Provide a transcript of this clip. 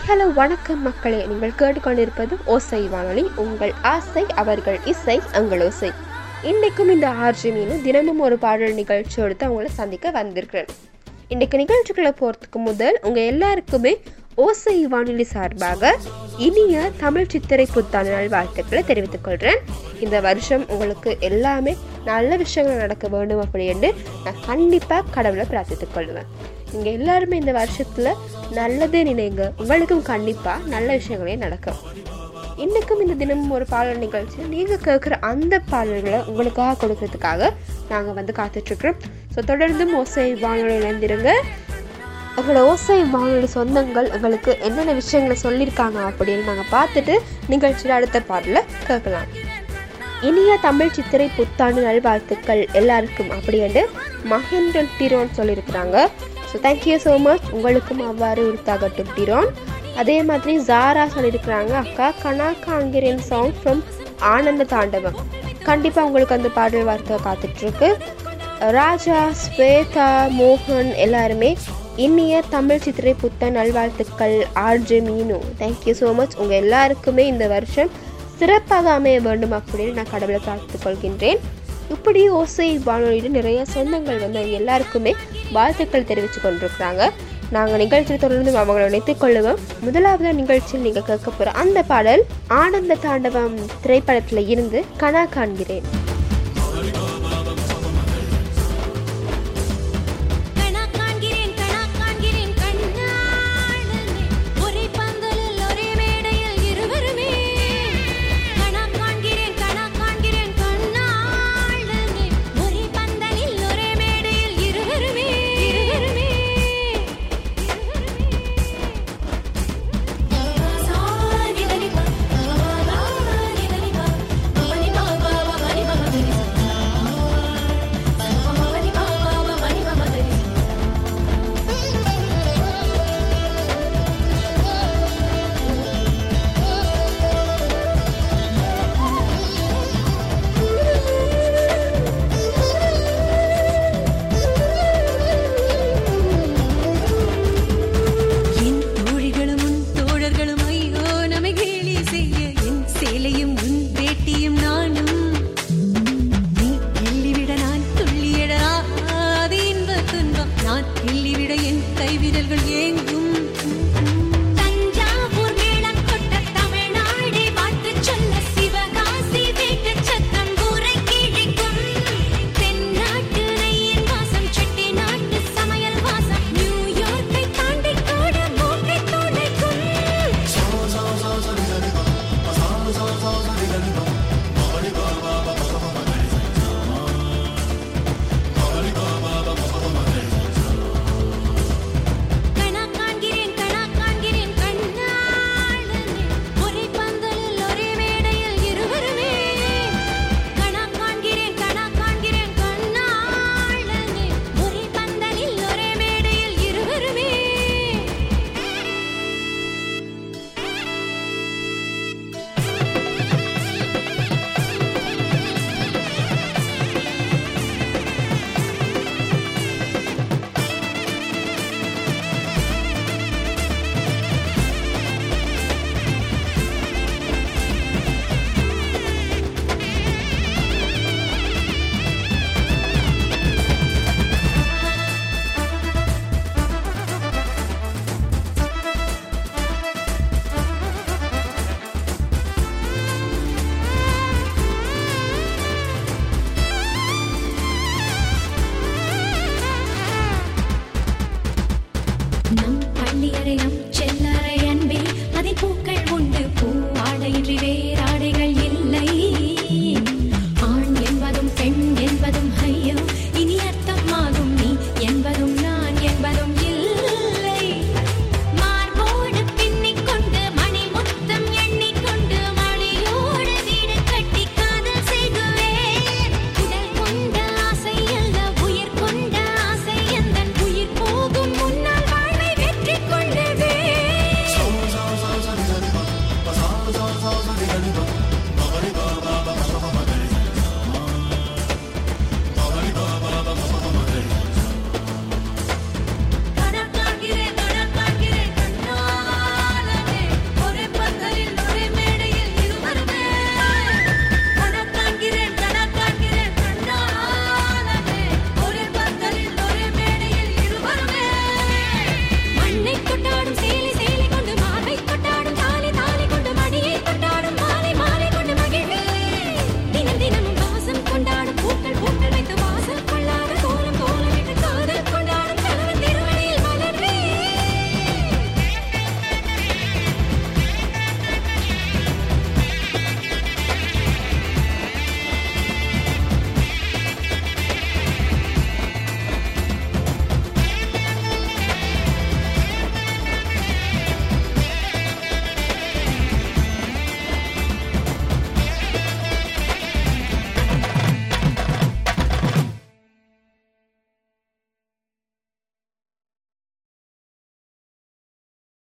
hello வணக்கம் மக்களே நீங்கள் கேட்டுக்கொண்டிருப்பது ஓசை வானொலி உங்கள் ஆசை அவர்கள் இசை எங்கள் ஓசை இன்றைக்கும் இந்த ஆர்ஜி மீனும் தினமும் ஒரு பாடல் நிகழ்ச்சி எடுத்து அவங்கள சந்திக்க வந்திருக்கிறேன் இன்றைக்கு நிகழ்ச்சிக்குள்ளே போகிறதுக்கு முதல் உங்கள் எல்லாருக்குமே ஓசை வானொலி சார்பாக இனிய தமிழ் சித்திரை புத்தாண்டு நாள் வாழ்த்துக்களை தெரிவித்துக் கொள்கிறேன் இந்த வருஷம் உங்களுக்கு எல்லாமே நல்ல விஷயங்கள் நடக்க வேண்டும் அப்படின்னு நான் கண்டிப்பாக கடவுளை பிரார்த்தித்துக் கொள்வேன் நீங்கள் எல்லாருமே இந்த வருஷத்தில் நல்லதே நினைங்க உங்களுக்கும் கண்டிப்பாக நல்ல விஷயங்களே நடக்கும் இன்றைக்கும் இந்த தினமும் ஒரு பாடல் நிகழ்ச்சி நீங்கள் கேட்குற அந்த பாடல்களை உங்களுக்காக கொடுக்கறதுக்காக நாங்கள் வந்து காத்துட்ருக்குறோம் ஸோ தொடர்ந்தும் ஓசை வானொலி இணைந்திருங்க எங்களோட ஓசை வானொலி சொந்தங்கள் எங்களுக்கு என்னென்ன விஷயங்களை சொல்லியிருக்காங்க அப்படின்னு நாங்கள் பார்த்துட்டு நிகழ்ச்சியில் அடுத்த பாடலை கேட்கலாம் இனிய தமிழ் சித்திரை புத்தாண்டு நல்வாழ்த்துக்கள் எல்லாருக்கும் அப்படின்ட்டு மகேந்திரன் டிரோன் சொல்லியிருக்கிறாங்க ஸோ தேங்க்யூ ஸோ மச் உங்களுக்கும் அவ்வாறு உறுத்தாகட்டும் டிரோன் அதே மாதிரி ஜாரா சொல்லியிருக்கிறாங்க அக்கா கனா காங்கிரன் சாங் ஃப்ரம் ஆனந்த தாண்டவம் கண்டிப்பாக உங்களுக்கு அந்த பாடல் வார்த்தை காத்துட்ருக்கு ராஜா ஸ்வேதா மோகன் எல்லாருமே இனிய தமிழ் சித்திரை புத்த நல்வாழ்த்துக்கள் ஆர்ஜே மீனு தேங்க்யூ ஸோ மச் உங்கள் எல்லாருக்குமே இந்த வருஷம் சிறப்பாக அமைய வேண்டும் அப்படின்னு நான் கடவுளை பிரார்த்தித்துக் கொள்கின்றேன் இப்படி ஓசை வானொலியில் நிறைய சொந்தங்கள் வந்து அவங்க எல்லாருக்குமே வாழ்த்துக்கள் தெரிவித்து கொண்டிருக்கிறாங்க நாங்கள் நிகழ்ச்சியில் தொடர்ந்து அவங்களை இணைத்துக் கொள்ளுவோம் முதலாவது நிகழ்ச்சியில் நீங்கள் கேட்க போகிற அந்த பாடல் ஆனந்த தாண்டவம் திரைப்படத்தில் இருந்து கனா காண்கிறேன்